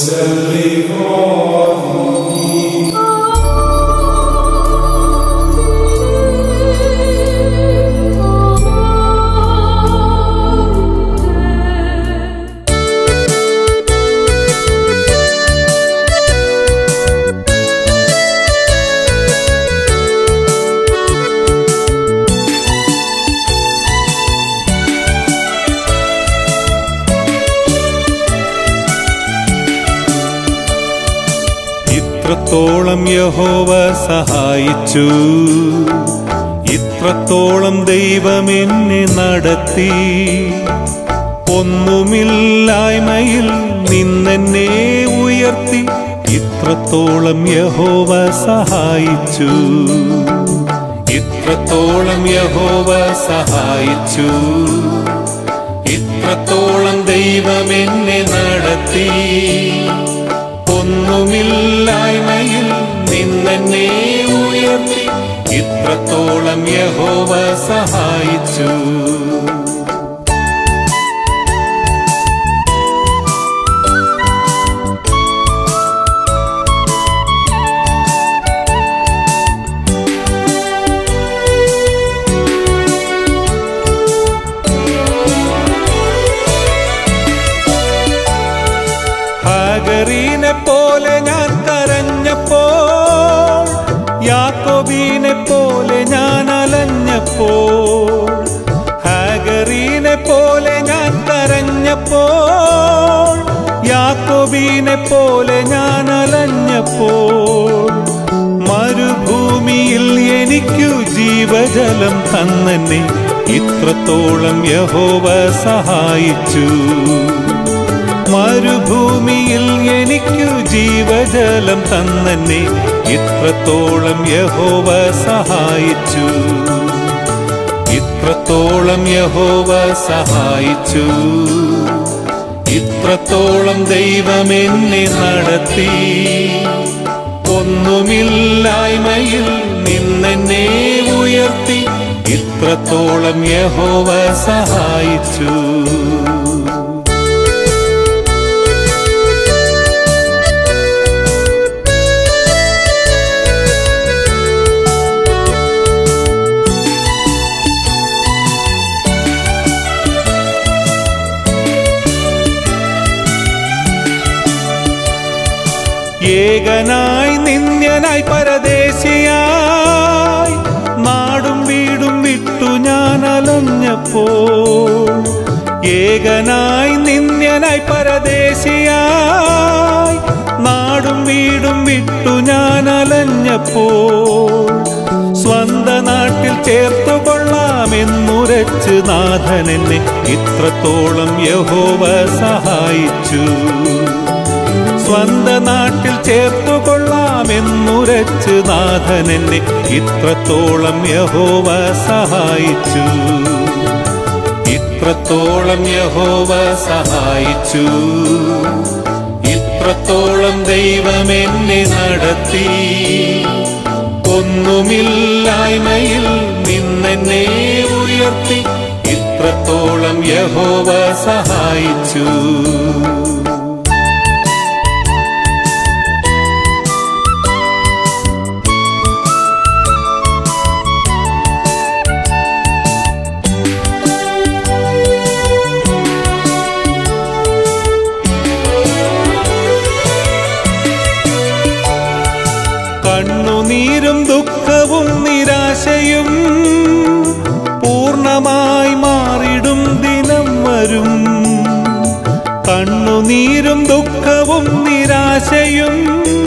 ഇത്രത്തോളം യഹോവ സഹായിച്ചു ഇത്രത്തോളം ദൈവം എന്നെ നടത്തി ഒന്നുമില്ലായ്മയിൽ നിന്നെന്നെ ഉയർത്തി ഇത്രത്തോളം യഹോവ സഹായിച്ചു ഇത്രത്തോളം യഹോവ സഹായിച്ചു ഇത്രത്തോളം ദൈവം എന്നെ നടത്തി ഒന്നുമില്ലായ്മയിൽ നിന്നെന്നെ ഉയർത്തി ഇത്രത്തോളം യഹോവ സഹായിച്ചു ഹാഗറീനെ പോലെ ഞാൻ കരഞ്ഞപ്പോൾ യാക്കോബീനെ പോലെ ഞാൻ അലഞ്ഞപ്പോൾ ഹാഗറീനെ പോലെ ഞാൻ കരഞ്ഞപ്പോൾ യാക്കോബീനെ പോലെ ഞാൻ അലഞ്ഞപ്പോൾ മരുഭൂമിയിൽ എനിക്കു ജീവജലം തന്നെന്നെ ഇത്രത്തോളം യഹോവ സഹായിച്ചു മരുഭൂമിയിൽ എനിക്കു ജീവജലം തന്നെ ഇത്രത്തോളം യഹോവ സഹായിച്ചു ഇത്രത്തോളം യഹോവ സഹായിച്ചു ഇത്രത്തോളം ദൈവം എന്നെ നടത്തി ഒന്നുമില്ലായ്മയിൽ നിന്നെന്നെ ഉയർത്തി ഇത്രത്തോളം യഹോവ സഹായിച്ചു ഏകനായി നിന്ദ്യനായി പരദേശിയായി നാടും വീടും വിട്ടു ഞാൻ അലഞ്ഞപ്പോൾ ഏകനായി നിന്ദ്യനായി പരദേശിയായി നാടും വീടും വിട്ടു ഞാൻ അലഞ്ഞപ്പോൾ സ്വന്ത നാട്ടിൽ ചേർത്തു കൊള്ളാമെന്നുരച്ച് നാഥൻ എന്നെ ഇത്രത്തോളം യഹോവ സഹായിച്ചു സ്വന്ത നാട്ടിൽ ചേർത്തു കൊള്ളാമെന്നുരച്ച് നാഥൻ എന്നെ ഇത്രത്തോളം യഹോവ സഹായിച്ചു ഇത്രത്തോളം യഹോവ സഹായിച്ചു ഇത്രത്തോളം ദൈവം എന്നെ നടത്തി ഒന്നുമില്ലായ്മയിൽ നിന്നെന്നെ ഉയർത്തി ഇത്രത്തോളം യഹോവ സഹായിച്ചു കണ്ണുനീരും ദുഃഖവും നിരാശയും പൂർണ്ണമായി മാറിടും ദിനം വരും കണ്ണുനീരും ദുഃഖവും നിരാശയും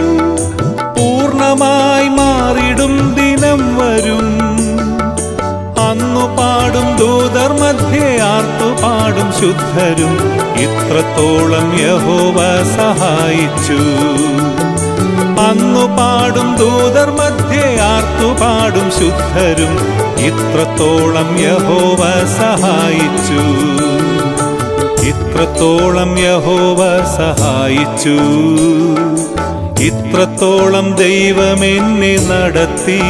പൂർണ്ണമായി മാറിടും ദിനം വരും അന്നു പാടും ദൂതർ മധ്യേ ആർത്തു പാടും ശുദ്ധരും ഇത്രത്തോളം യഹോവ സഹായിച്ചു അന്നു പാടും ദൂതർ മധ്യേ ആർത്തു പാടും ശുദ്ധരും ഇത്രത്തോളം യഹോവ സഹായിച്ചു ഇത്രത്തോളം യഹോവ സഹായിച്ചു ഇത്രത്തോളം ദൈവം എന്നെ നടത്തി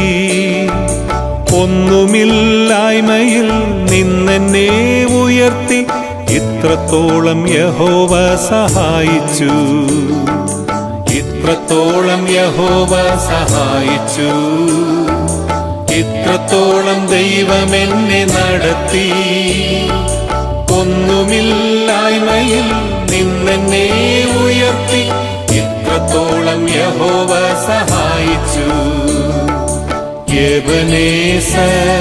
ഒന്നുമില്ലായ്മയിൽ നിന്നെന്നെ ഉയർത്തി ഇത്രത്തോളം യഹോവ സഹായിച്ചു ഇത്രത്തോളം യഹോവ സഹായിച്ചു ഇത്രത്തോളം ദൈവം എന്നെ നടത്തി ഒന്നുമില്ലായ്മയിൽ നിന്നെന്നെ ഉയർത്തി ഇത്രത്തോളം യഹോവ സഹായിച്ചു ഏബനേസ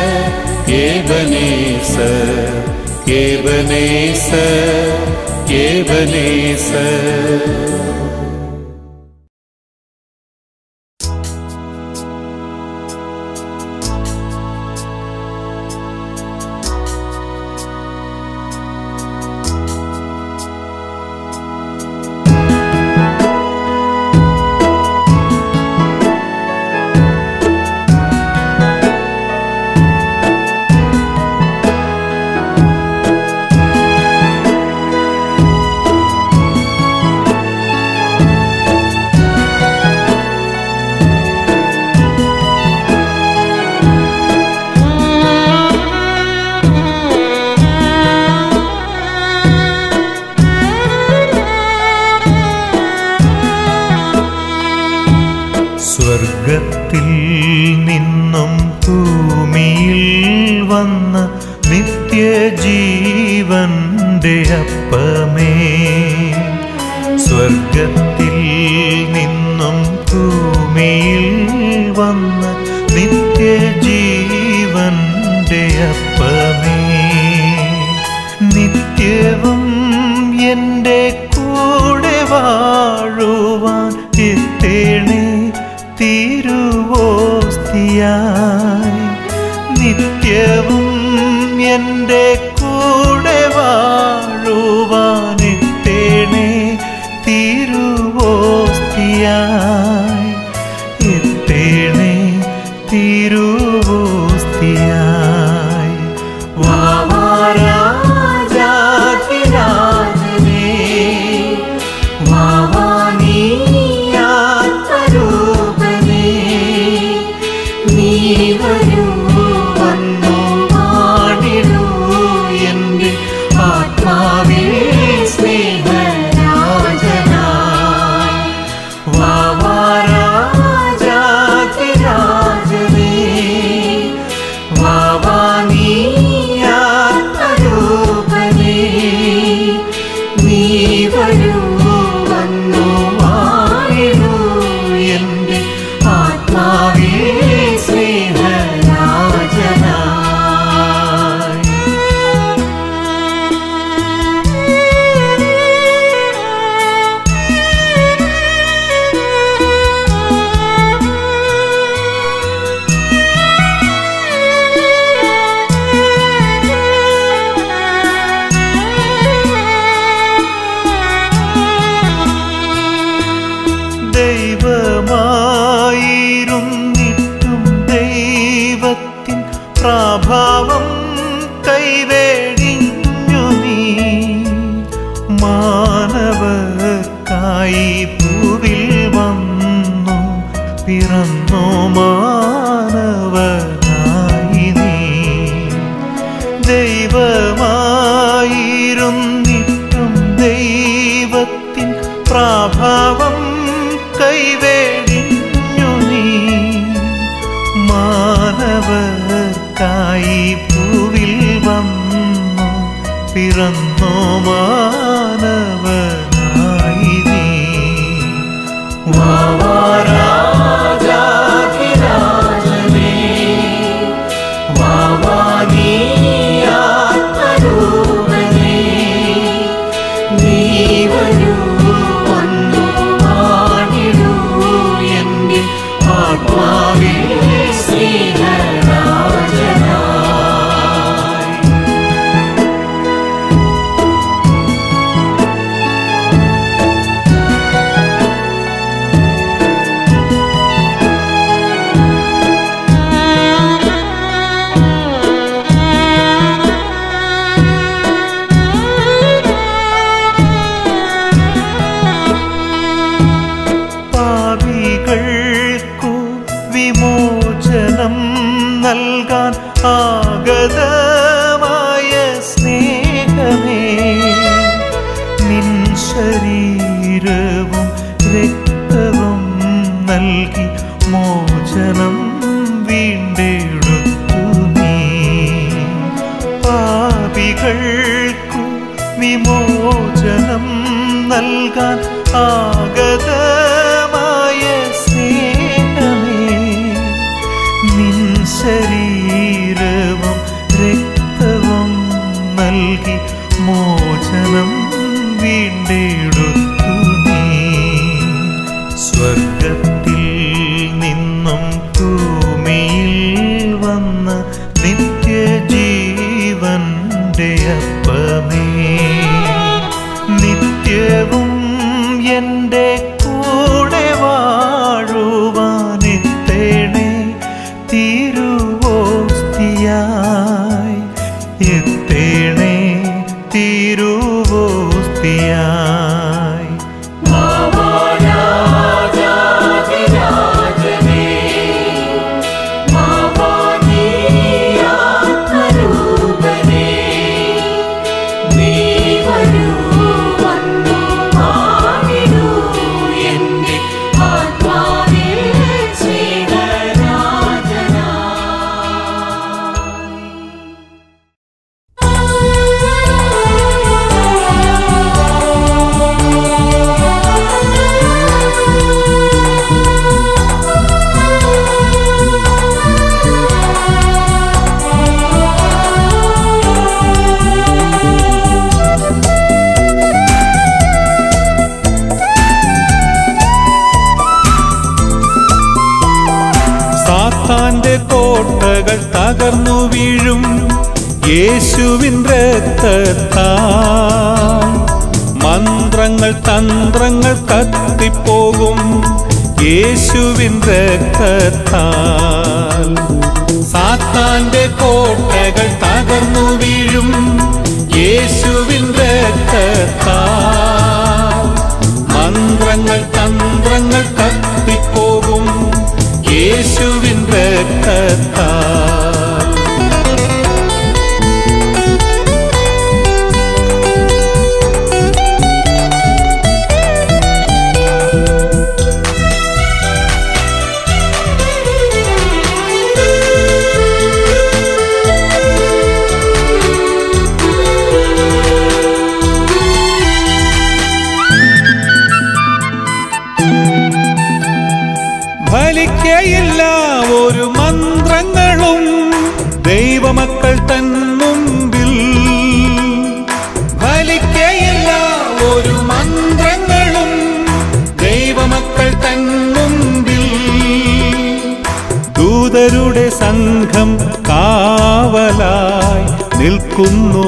ഏബനേസ ഏബനേസ ഏബനേസ സ്വർഗത്തിൽ നിന്നും ഭൂമിയിൽ വന്ന നിത്യജീവന്റെ അപ്പമേ സ്വർഗത്തിൽ നിന്നും ഭൂമിയിൽ വന്ന നിത്യജീവന്റെ അപ്പമേ നിത്യവും എൻ്റെ കൂടെ വാഴുവാൻ എത്തേണേ തിരുവോസ്തിയായി നിത്യവും എൻ്റെ കൂടെ വാഴുവാൻ എത്തേണേ തിരുവോസ്തിയായി എത്തേണേ തിരുവോസ്തിയായി വാവാരാജാതിരാജനേ വാവാനീയാത്മരൂപനേ നീ വരൂ വന്നു പാടിടൂ എൻ്റെ ആത്മാവിൽ സ്നേഹരാജനായി വാവാരാജാതിരാജനേ വാവാനീയാത്മരൂപനേ നീ വരൂ വന്നു വാഴൂ എൻ്റെ ആത്മാവിൽ സ്നേഹരാജനായി ദൈവമായിരുന്നിട്ടും ദൈവത്തിൻ പ്രാഭാവം കൈവേടിഞ്ഞു നീ മാനവർക്കായി ഭൂവിൽ വന്നു പിറന്നു മാനവനായി നീ ദൈവമായിരുന്നിട്ടും ദൈവത്തിൻ പ്രാഭാവം കൈവേടിഞ്ഞു നീ മാനവർക്കായി ഭൂവിൽ വന്നു പിറന്നു മാനവനായി നീ വാവാരാജാധിരാജനേ വാവാനീയാത്മരൂപനേ നീ വരൂ വന്നു പാടിടൂ എൻ്റെ ആത്മാവിൽ സ്നേഹരാജനായി നൽകാൻ ആഗതമായ സ്നേഹമേ നിൻ ശരീരവും രക്തവും നൽകി മോചനം വീണ്ടെടുത്തു നീ സ്വർഗത്തിൽ നിന്നും ഭൂമിയിൽ വന്ന നിത്യജീവന്റെ അപ്പമേ നിത്യവും എൻ്റെ കൂടെ വാഴുവാനെത്തേണേ തിരുവോസ്തിയായി എത്തേണേ തിരുവോസ്തിയായി സാത്താന്റെ കോട്ടകൾ തകർന്നു വീഴും യേശുവിൻ രക്തത്താൽ മന്ത്രങ്ങൾ തന്ത്രങ്ങൾ കത്തിപ്പോകും യേശുവിൻ രക്തത്താൽ സാത്താന്റെ കോട്ടകൾ തകർന്നു വീഴും യേശുവിൻ രക്തത്താൽ മന്ത്രങ്ങൾ തന്ത്രങ്ങൾ കത്തിപ്പോകും യേശുവിൻ രക്തത്താൽ ഫലിക്കയില്ല ഒരു മന്ത്രങ്ങളും ദൈവമക്കൾ തൻ മുമ്പിൽ ഫലിക്കയില്ല ഒരു മന്ത്രങ്ങളും ദൈവമക്കൾ തൻ മുമ്പിൽ ദൂതരുടെ സംഘം കാവലായി നിൽക്കുന്നു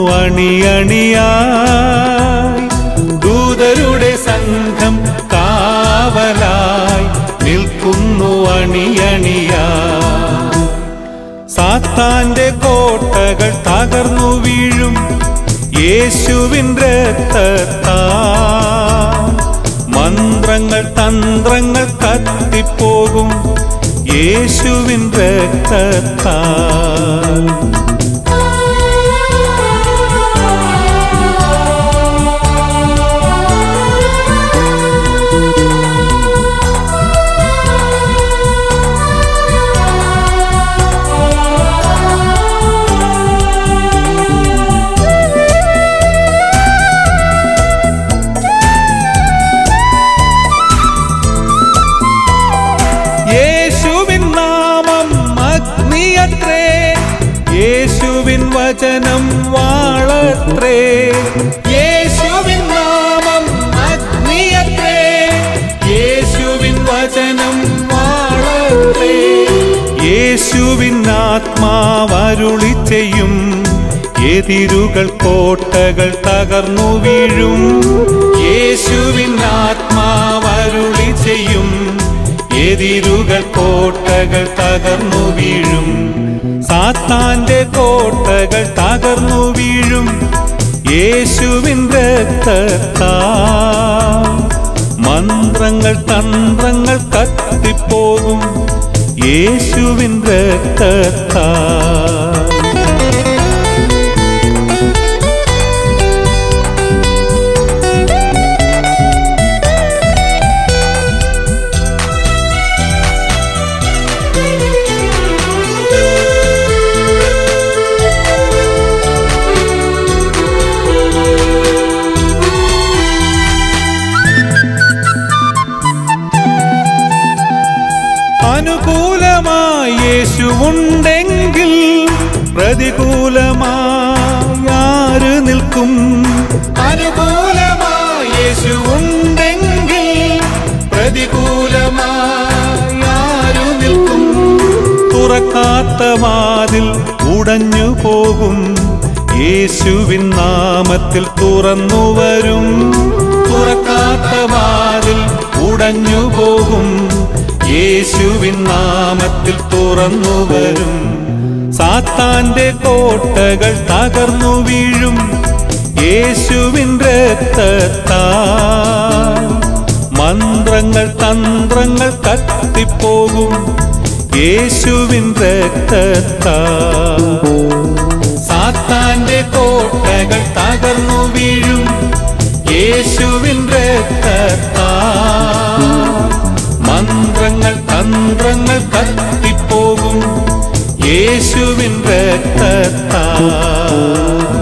അണിയണിയായി ദൂതരുടെ സംഘം കാവലായി നിൽക്കുന്നു അണിയണിയായി സാത്താന്റെ കോട്ടകൾ തകർന്നു വീഴും യേശുവിൻ രക്തത്താൽ മന്ത്രങ്ങൾ തന്ത്രങ്ങൾ കത്തിപ്പോകും യേശുവിൻ രക്തത്താൽ യേശുവിൻ നാമം അഗ്നിയത്രേ യേശുവിൻ വചനം വാളത്രേ യേശുവിൻ നാമം അഗ്നിയത്രേ യേശുവിൻ വചനം വാളത്രേ യേശുവിൻ ആത്മാവരുളി ചെയ്യും എതിരുകൾ കോട്ടകൾ തകർന്നു വീഴും യേശുവിൻ ആത്മാവരുളി ചെയ്യും എതിരുകൾ കോട്ടകൾ തകർന്നു വീഴും സാത്താന്റെ കോട്ടകൾ തകർന്നു വീഴും യേശുവിൻ രക്തത്താൽ മന്ത്രങ്ങൾ തന്ത്രങ്ങൾ കത്തിപ്പോകും യേശുവിൻ രക്തത്താൽ അനുകൂലമായി യേശുവുണ്ടെങ്കിൽ പ്രതികൂലമായി ആര് നിൽക്കും അനുകൂലമായി യേശുവുണ്ടെങ്കിൽ പ്രതികൂലമായി ആര് നിൽക്കും തുറക്കാത്ത വാതിൽ ഉടഞ്ഞു പോകും യേശുവിൻ നാമത്തിൽ തുറന്നു വരും തുറക്കാത്ത വാതിൽ ഉടഞ്ഞു പോകും യേശുവിൻ നാമത്തിൽ തുറന്നു വരും സാത്താന്റെ കോട്ടകൾ തകർന്നു വീഴും യേശുവിൻ രക്തത്താൽ മന്ത്രങ്ങൾ തന്ത്രങ്ങൾ കത്തിപ്പോകും യേശുവിൻ രക്തത്താൽ സാത്താന്റെ കോട്ടകൾ തകർന്നു വീഴും യേശുവിൻ രക്തത്താൽ മന്ത്രങ്ങൾ തന്ത്രങ്ങൾ കത്തിപ്പോകും യേശുവിൻ രക്തത്താൽ